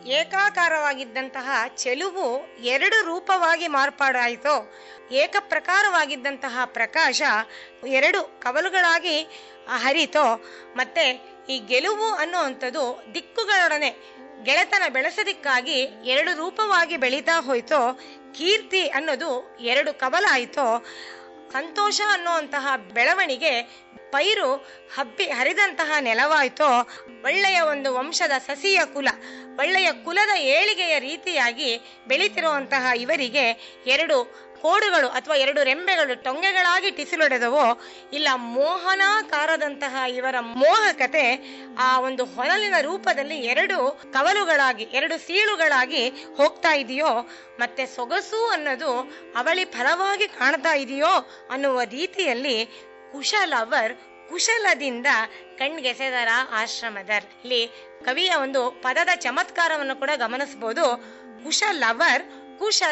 ಏಕಾಕಾರವಾಗಿದ್ದಂತಹ ಚೆಲುವು ಎರಡು ರೂಪವಾಗಿ ಮಾರ್ಪಾಡಾಯಿತೋ ಏಕಪ್ರಕಾರವಾಗಿದ್ದಂತಹ ಪ್ರಕಾಶ ಎರಡು ಕವಲುಗಳಾಗಿ ಹರಿತೋ ಮತ್ತೆ ಈ ಗೆಲುವು ಅನ್ನುವಂಥದ್ದು ದಿಕ್ಕುಗಳೊಡನೆ ಗೆಳೆತನ ಬೆಳೆಸೋದಿಕ್ಕಾಗಿ ಎರಡು ರೂಪವಾಗಿ ಬೆಳೀತಾ ಹೋಯ್ತೋ ಕೀರ್ತಿ ಅನ್ನೋದು ಎರಡು ಕವಲಾಯಿತೋ ಸಂತೋಷ ಅನ್ನುವಂತಹ ಬೆಳವಣಿಗೆ ಪೈರು ಹಬ್ಬಿ ಹರಿದಂತಹ ನೆಲವಾಯ್ತೋ ಒಳ್ಳೆಯ ಒಂದು ವಂಶದ ಸಸಿಯ ಕುಲ ಒಳ್ಳೆಯ ಕುಲದ ಏಳಿಗೆಯ ರೀತಿಯಾಗಿ ಬೆಳೀತಿರುವಂತಹ ಇವರಿಗೆ ಎರಡು ಕೋಡುಗಳು ಅಥವಾ ಎರಡು ರೆಂಬೆಗಳು ಟೊಂಗೆಗಳಾಗಿ ಟಿಸಿಲೊಡೆದವೋ ಇಲ್ಲ ಮೋಹನಾಕಾರದಂತಹ ಇವರ ಮೋಹಕತೆ ಆ ಒಂದು ಹೊನಲಿನ ರೂಪದಲ್ಲಿ ಎರಡು ಕವಲುಗಳಾಗಿ ಎರಡು ಸೀಳುಗಳಾಗಿ ಹೋಗ್ತಾ ಇದೆಯೋ ಮತ್ತೆ ಸೊಗಸು ಅನ್ನೋದು ಅವಳಿ ಫಲವಾಗಿ ಕಾಣ್ತಾ ಇದೆಯೋ ಅನ್ನುವ ರೀತಿಯಲ್ಲಿ ಕುಶಲವರ್ ಕುಶಲದಿಂದ ಕಣ್ಗೆಸೆದರ ಆಶ್ರಮದರ್ ಇಲ್ಲಿ ಕವಿಯ ಒಂದು ಪದದ ಚಮತ್ಕಾರವನ್ನು ಕೂಡ ಗಮನಿಸಬಹುದು ಕುಶಲವರ್ ಕುಶ